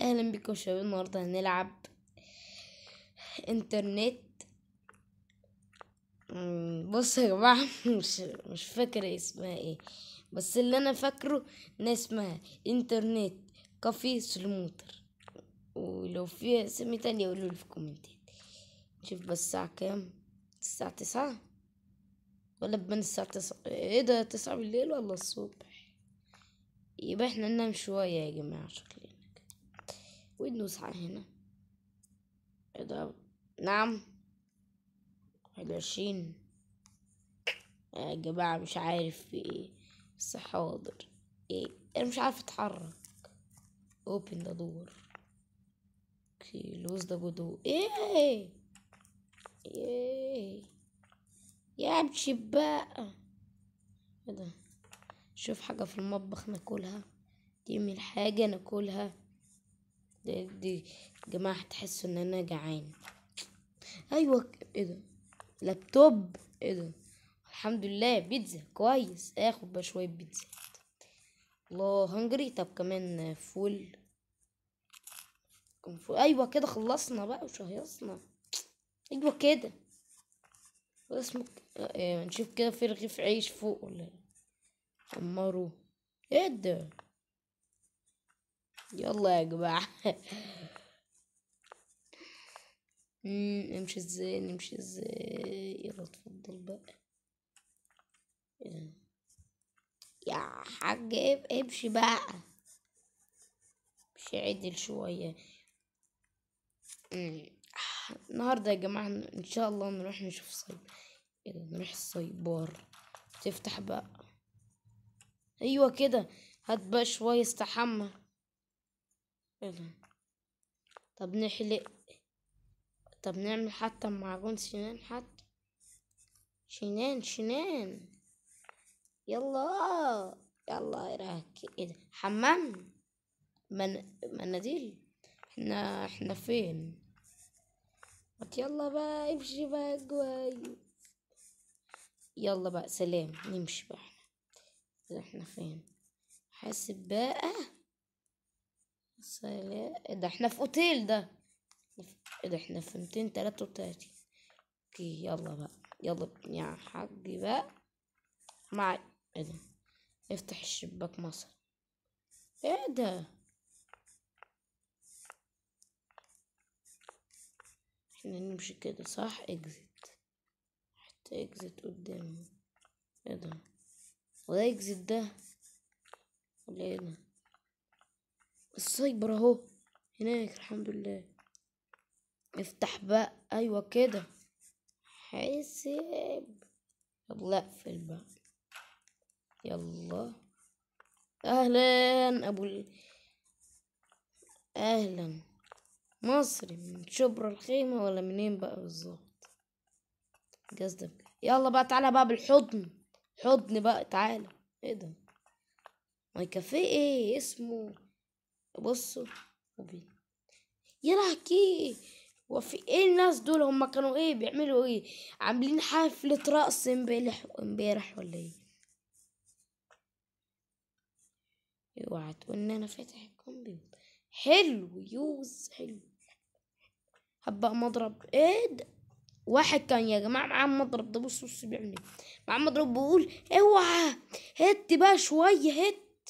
اهلا بكم شباب النهارده هنلعب انترنت مم، بصوا يا جماعه مش مش فاكر اسمها ايه بس اللي انا فاكره ان اسمها انترنت كافي سلموتر ولو في اسامي تانية قولوا لي في الكومنتات نشوف بس الساعة كام الساعة تسعة ولا بين الساعة تسعة ايه ده تسعة بالليل ولا الصبح يبقى احنا ننام شوية يا جماعة شكلنا كده وندوس على هنا ايه ده نعم واحد وعشرين يا جماعة مش عارف في ايه بس حاضر ايه انا مش عارف اتحرك open the door اوكي lose the door ايه ايه يا امشي بقى ايه ده شوف حاجة في المطبخ ناكلها دي من حاجة ناكلها دي, دي جماعة هتحسوا ان انا جعان ايوه ك- ايه ده لابتوب ايه ده الحمد لله بيتزا كويس اخد بقى شوية بيتزا الله هنجري طب كمان فول كان فول ايوه كده خلصنا بقى وشهيصنا ايوه كده اسمه ك- إيه نشوف كده في رغيف عيش فوق ولا إيه؟ حمروا ايه ده يلا يا جماعة مم، نمشي ازاي نمشي ازاي يلا اتفضل بقى إيه ده؟ يا حاج اب- امشي بقى امشي عدل شوية مم. النهاردة يا جماعة ان شاء الله نروح نشوف صيد ايه ده نروح الصيبار تفتح بقى ايوه كده هات بقى شوية استحمى ايه ده طب نحلق طب نعمل حتى معجون سنان حتى شنان شنان يلا يلا راك ايه ده حمام من... مناديل احنا احنا فين مات يلا بقى امشي بقى كويس يلا بقى سلام نمشي بقى احنا كده احنا فين حاسب بقى سلام إيه ده احنا في اوتيل ده ايه ده احنا في ميتين تلاتة وتلاتين اوكي يلا بقى يلا يا حاج بقى مع ايه ده افتح الشباك مثلا ايه ده احنا نمشي كده صح اكزت حتى اكزت قدامه ايه ده وده اكزت ده ولا ايه ده السايبر اهو هناك الحمد لله افتح بقى ايوه كده حاسب يلا اقفل بقى يلا اهلا ابو ال... اهلا مصري من شبرا الخيمة ولا منين بقى بالظبط قصدك يلا بقى تعالى بقى بالحضن حضن بقى تعالى ايه ده ما كافيه ايه اسمه بصوا وبي يا لهكي وفي ايه الناس دول هم كانوا ايه بيعملوا ايه عاملين حفلة رقص امبارح امبارح ولا ايه اوعى تقول ان انا فاتح الكمبيوتر حلو يوز حلو هبقى مضرب ايه ده واحد كان يا جماعة معاه مضرب ده بص بص بيعمل ايه معاه مضرب بيقول اوعى هت بقى شوية هت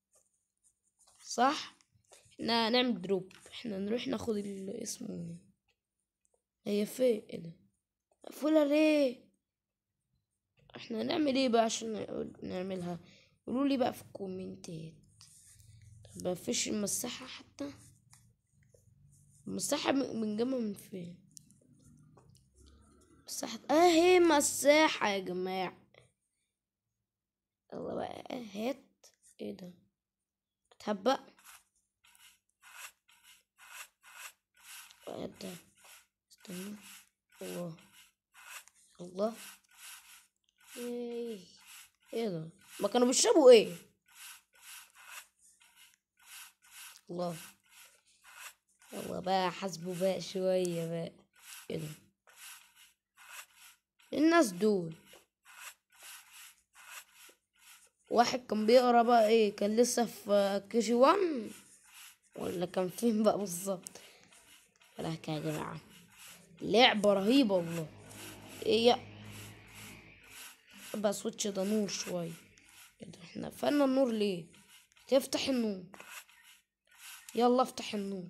صح احنا نعمل دروب احنا نروح ناخد ال- اسمه هي فين ايه ده مقفولة ليه احنا نعمل ايه بقى عشان نقول- نعملها قولوا لي بقى في الكومنتات طب مفيش مساحة حتى مساحة من- بنجيبها من فين مساحة اهي مساحة يا جماعة يلا بقى هات ايه ده هتهبق ايه ده استنى الله الله ايه ايه ده ما كانوا بيشربوا ايه الله يلا بقى حاسبوا بقى شوية بقى ايه ده الناس دول واحد كان بيقرا بقى ايه كان لسه في كي جي وان ولا كان فين بقى بالظبط لك يا جماعة لعبة رهيبة والله هي بس سويتش ده نور شوية إيه ده احنا قفلنا النور ليه تفتح النور يلا افتح النور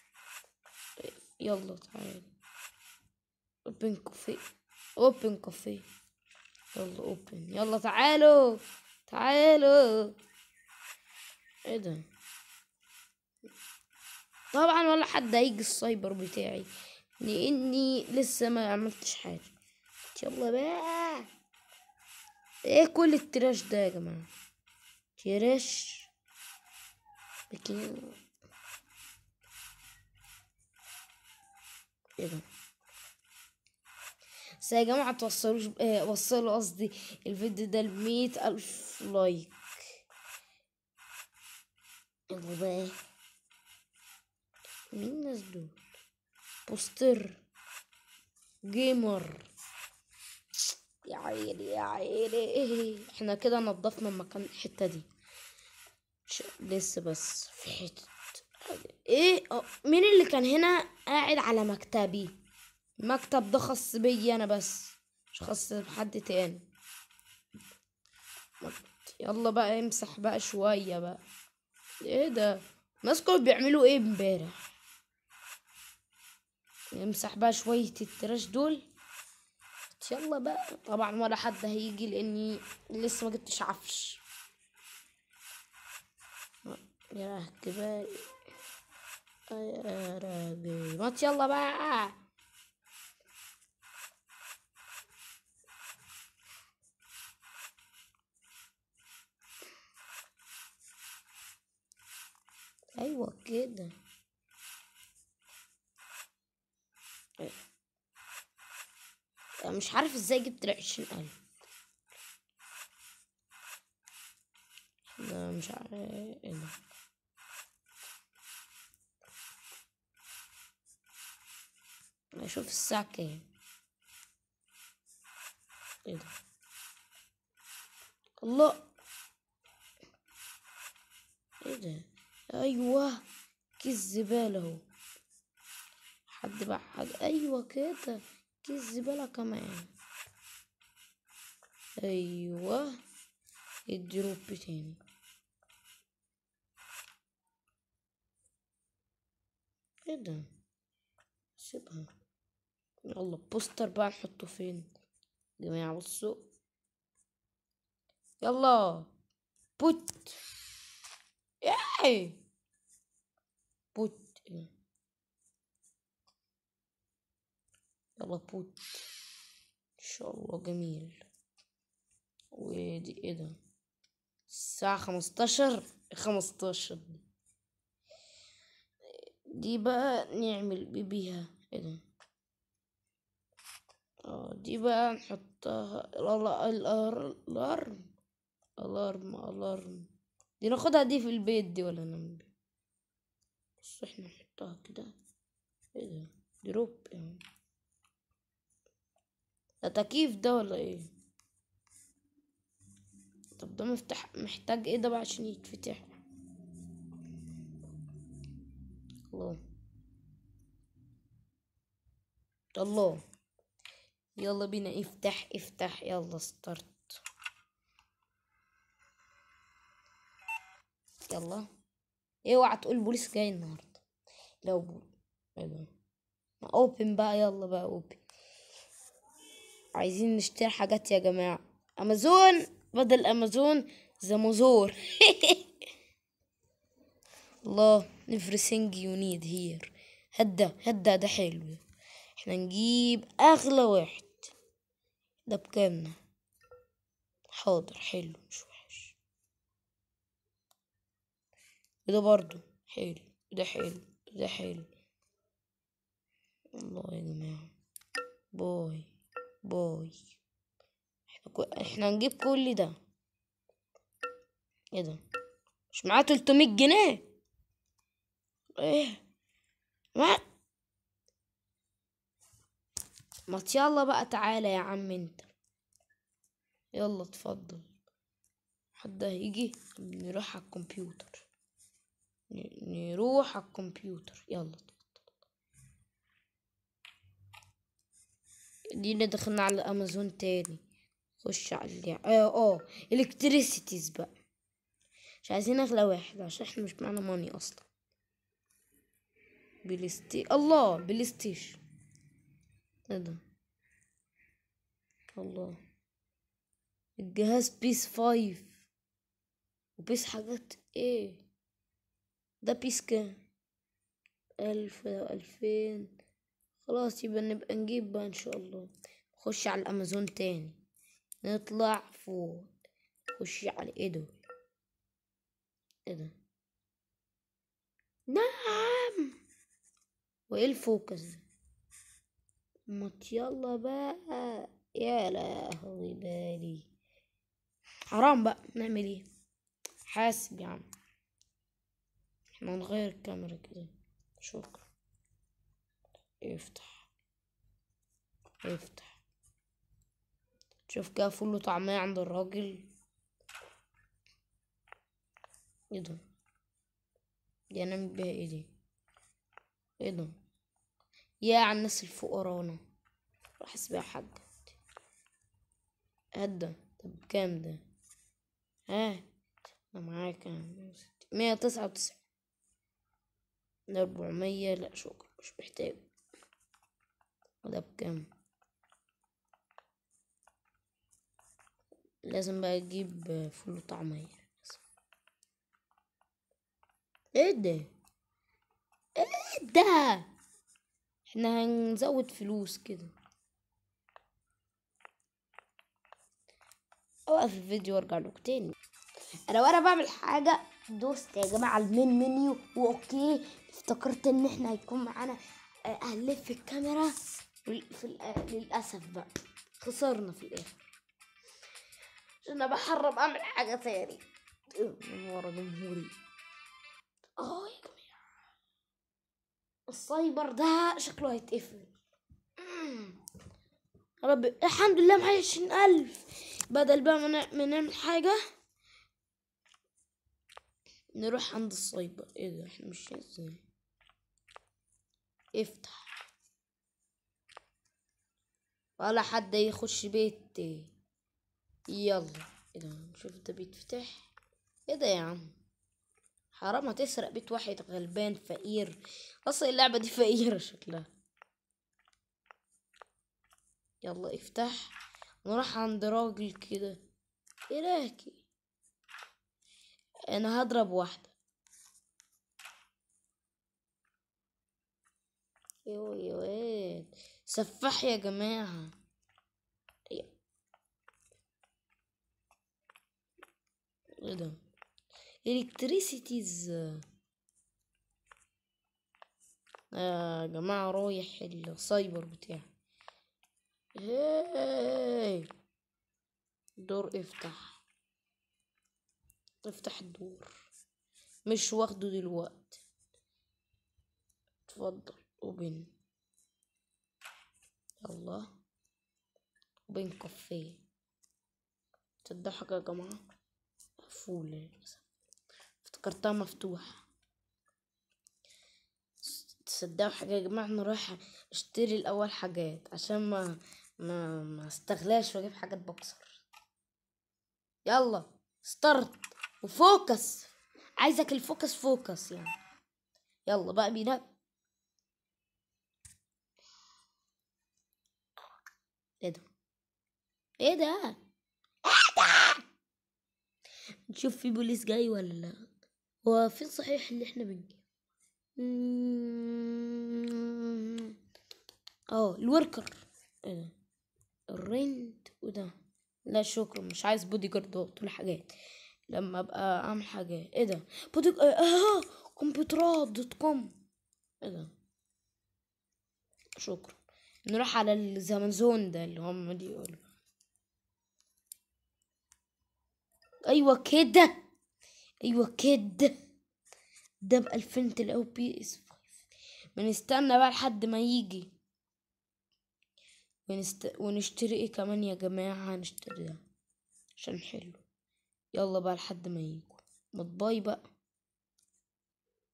يلا تعال اوبن كافيه اوبن كافيه يلا اوبن يلا تعالوا تعالوا ايه ده طبعا ولا حد هيجي السايبر بتاعي لاني لسه ما عملتش حاجه يلا بقى ايه كل التراش ده يا جماعه تراش لكن ايه ده بس يا جماعة توصلوش آه وصلوا قصدي الفيديو ده لمية ألف لايك يلا بقى مين الناس دول بوستر جيمر يا عيني يا عيني احنا كده نضفنا المكان الحتة دي ش... لسه بس في حتة ايه اه مين اللي كان هنا قاعد على مكتبي المكتب ده خاص بيا انا بس مش خاص بحد تاني يلا بقى امسح بقى شوية بقى ايه ده الناس كانوا بيعملوا ايه امبارح امسح بقى شوية التراش دول يلا بقى طبعا ولا حد هيجي لاني لسه ما جبتش عفش يا كبار يا راجل ما يلا بقى ايوه كده مش عارف ازاي جبت العشرين الف ده مش عارف ايه ده اشوف الساعة كام ايه ده الله ايه ده ايوه كيس زبالة اهو حد بقى حاجة ايوه كده كيس زبالة كمان ايوه الدروب تاني ايه ده سيبها يلا بوستر بقى نحطه فين يا جماعة بصوا يلا بوت ايه بوت يلا بوت ان شاء الله جميل ودي ايه ده الساعة خمستاشر خمستاشر دي دي بقى نعمل بيها ايه ده اه دي بقى نحطها الارم الارم الارم الارم دي ناخدها دي في البيت دي ولا نعمل بس احنا نحطها كده ايه ده دروب يعني ده تكييف ده ولا ايه طب ده مفتح محتاج ايه ده بقى عشان يتفتح الله الله يلا بينا افتح افتح يلا ستارت يلا اوعى تقول بوليس جاي النهارده لو بول ايه ده اوبن بقى يلا بقى اوبن عايزين نشتري حاجات يا جماعة امازون بدل امازون زمزور الله everything you need here هدا هدا ده حلو احنا نجيب اغلى واحد ده بكام حاضر حلو مش وحش وده برضو حلو ده حلو ده حلو الله يا جماعة باي باي احنا, كو... احنا نجيب كل ده ايه ده مش معاه 300 جنيه ايه ما ما يلا بقى تعالى يا عم انت يلا اتفضل حد هيجي نروح على الكمبيوتر ن- نروح على الكمبيوتر يلا دينا دخلنا على امازون تاني خش على اللي اه اه الكتريسيتيز بقى مش عايزين اغلى واحد عشان احنا مش معانا ماني اصلا بلاستي الله بلاي ستيشن ايه ده الله الجهاز بيس فايف وبيس حاجات ايه ده بيس كام ألف ألفين خلاص يبقى نبقى نجيب بقى إن شاء الله نخش على الأمازون تاني نطلع فوق نخش على ايه دول ايه ده نعم وايه الفوكس ده ما يلا بقى يا لهوي بالي حرام بقى نعمل ايه حاسب يا عم احنا نغير الكاميرا كده شكرا افتح افتح شوف كده فول وطعمية عند الراجل ايه ده دي انام بيها ايه دي ايه ده يا على الناس الفقرانا راح اسبيها حاجة هدا طب كام ده ها انا معايا كام مية تسعة وتسعين أربعمية لا شكرا مش محتاج وده بكام لازم بقى اجيب فول وطعمية ايه ده ايه ده احنا هنزود فلوس كده اوقف الفيديو وارجع لكم تاني انا وانا بعمل حاجه دوست يا جماعه المين منيو واوكي افتكرت ان احنا هيكون معانا آه، هنلف الكاميرا وال- في الآ- للاسف بقى خسرنا في الاخر عشان انا بحرم اعمل حاجه تاني من ورا جمهوري اه يا جماعه السايبر ده شكله هيتقفل مم. يا رب الحمد لله معايا عشرين ألف بدل بقى ما نع- ما نعمل حاجة نروح عند السايبر ايه ده احنا مش ازاي افتح ولا حد يخش بيتي يلا ايه ده شوف ده بيتفتح ايه ده يا عم حرام هتسرق بيت واحد غلبان فقير اصلا اللعبة دي فقيرة شكلها يلا افتح نروح عند راجل كده إلهكي انا هضرب واحدة يو يو سفاح يا جماعة ايه إيه ده الكتريسيتيز يا جماعة رايح السايبر بتاعي هاي دور افتح افتح الدور مش واخده دلوقتي اتفضل اوبن يلا اوبن كافيه تصدقوا حاجة يا جماعة مقفولة للأسف افتكرتها مفتوحة تصدقوا حاجة يا جماعة انا رايح اشتري الأول حاجات عشان ما ما ما استغلاش واجيب حاجات بكسر يلا ستارت وفوكس عايزك الفوكس فوكس يعني يلا بقى بينا ايه ده ايه ده ايه ده نشوف في بوليس جاي ولا لا هو فين صحيح اللي احنا بنجيب مم. اه الوركر ايه ده الرنت وده لا شكرا مش عايز بودي جاردات ولا حاجات لما ابقى اعمل حاجة ايه ده بودي اه آه، كمبيوترات دوت كوم ايه ده شكرا نروح على الزمنزون ده اللي هم دي يقولوا ايوه كده ايوه كده ده بألفين تلاقوا بي اس فايف بنستنى بقى لحد ما يجي ونست... ونشتري ايه كمان يا جماعة هنشتري ده عشان حلو يلا بقى لحد ما يجوا ما تباي بقى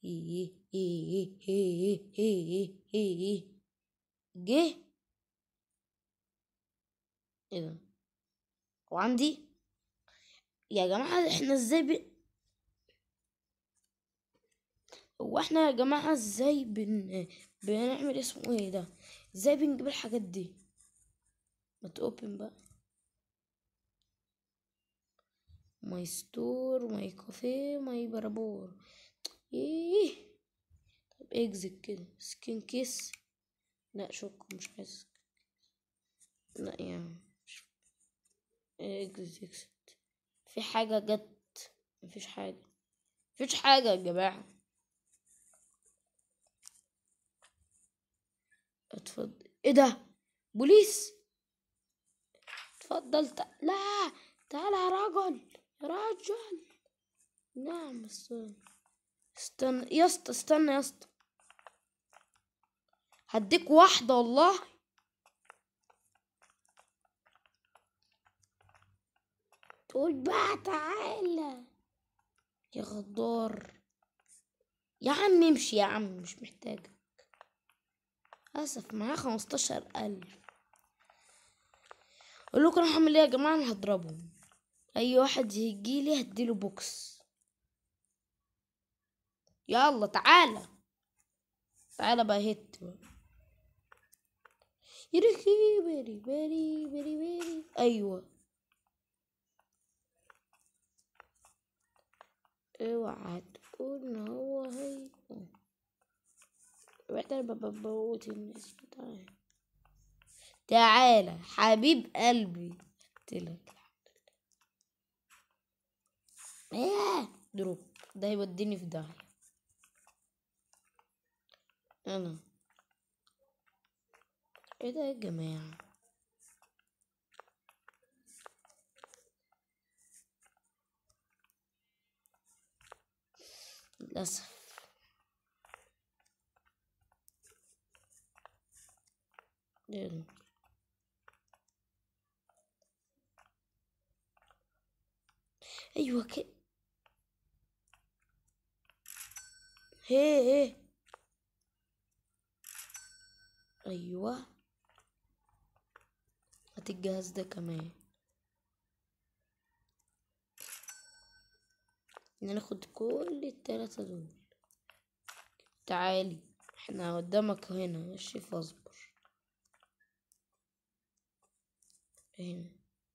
إيه إيه إيه إيه إيه جه ايه ده وعندي يا جماعة احنا ازاي ب... هو احنا يا جماعة ازاي بن... بنعمل اسمه ايه ده ازاي بنجيب الحاجات دي ما تopen بقى ماي ستور ماي كافيه ماي برابور ايه طب اكزت كده سكين كيس لا شكرا مش عايز لا يعني مش اكزت اكزت في حاجة جت مفيش حاجة مفيش حاجة يا جماعة اتفضل ايه ده بوليس اتفضل ت... لا تعال يا رجل يا رجل نعم استنى استنى يا اسطى استنى يا اسطى هديك واحدة والله تقول بقى تعالى يا غدار يا عم امشي يا عم مش محتاجك اسف معاه خمستاشر الف اقول لكم انا هعمل ايه يا جماعه انا هضربهم اي واحد يجيلي هديله بوكس يلا تعالى تعالى بقى هت يركي بيري بيري بيري بيري ايوه اوعى تقول ان هو هي رحت انا بموت الناس تعالى تعالى حبيب قلبي قلتلك ايه دروب ده يوديني في داهية انا ايه ده يا جماعة للأسف يلا. ايوه كده هي هي ايوه هات الجهاز ده كمان ناخد كل التلاتة دول تعالي احنا قدامك هنا ماشي فاصبر هنا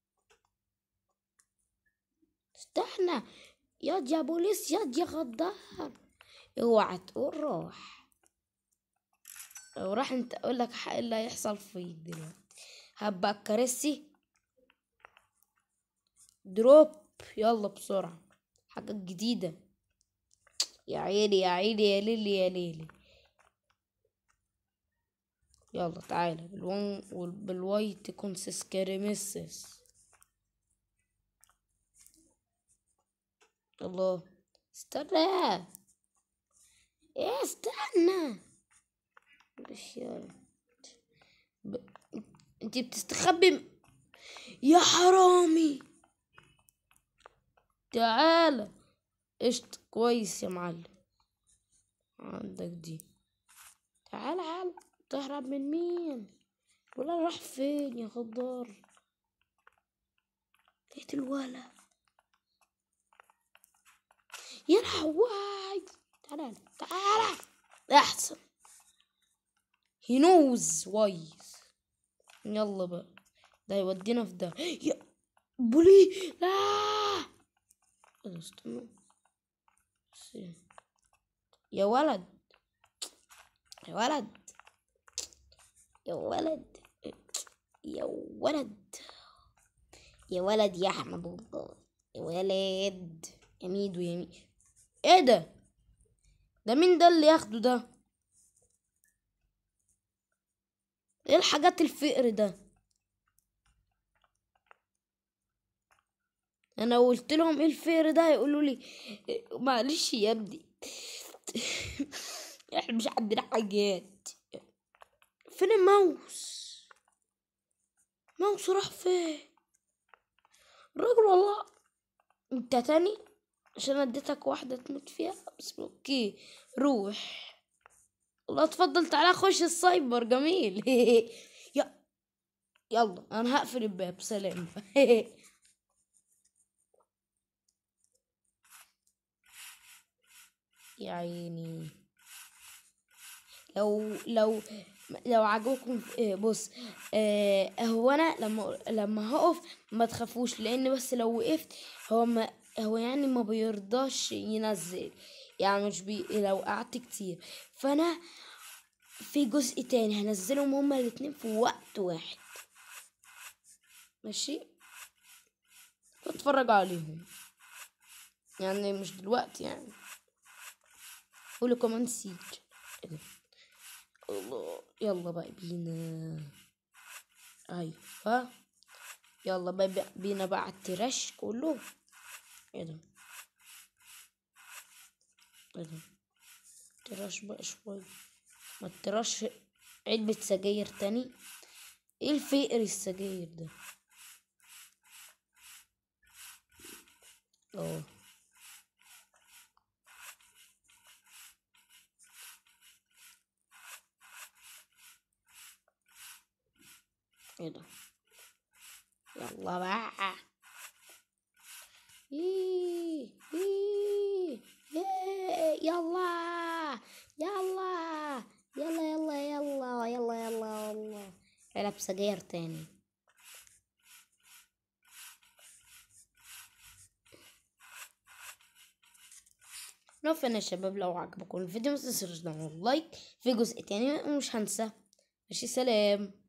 استنى ياض يا بوليس ياض يا غدار اوعى تقول روح لو راح انت اقول لك ايه اللي هيحصل فيك دلوقتي هبقى كرسي دروب يلا بسرعة حاجة جديدة يا عيني يا عيني يا ليلي يا ليلي يلا تعالى بالوان بالوايت كونسسكريمسس الله استنى ايه استنى بش يا ب... انت بتستخبي يا حرامي تعالى قشط كويس يا معلم عندك دي تعالى تعالى تهرب من مين ولا راح فين يا غدار لقيت الولا يا لهوي تعالى تعالى احسن he knows wise يلا بقى ده يودينا في ده يا بولي لا استنى يا ولد يا ولد يا ولد يا ولد يا ولد يا احمد الله يا ولد يا ميدو يا ميدو ايه ده ده مين ده اللي ياخده ده ايه الحاجات الفقر ده انا قلت لهم ايه الفقر ده يقولوا لي معلش يا ابني احنا مش عندنا حاجات فين الماوس ماوس راح فين الراجل والله انت تاني عشان اديتك واحدة تموت فيها بس اوكي روح والله تفضل تعالى خش السايبر جميل يا يلا انا هقفل الباب سلام يا عيني لو لو لو عجبكم آه، بص آه هو انا لما لما هقف ما تخافوش لان بس لو وقفت هو ما هو يعني ما بيرضاش ينزل يعني مش بي لو قعدت كتير فانا في جزء تاني هنزلهم هما الاتنين في وقت واحد ماشي اتفرج عليهم يعني مش دلوقتي يعني قولوا كمان سيج إيه ده؟ الله يلا بقى بينا ايوه يلا بقى بقى بينا بقى على التراش كله ايه ده ايه ده تراش بقى شوية ما التراش علبة سجاير تاني ايه الفقر السجاير ده اه ايه ده يلا بقى إيه إيه إيه يلا يلا يلا يلا يلا يلا يلا يلا علب سجاير تاني لو فين يا شباب لو عجبكم الفيديو متنسوش تعملوا لايك في جزء تاني مش هنسى ماشي سلام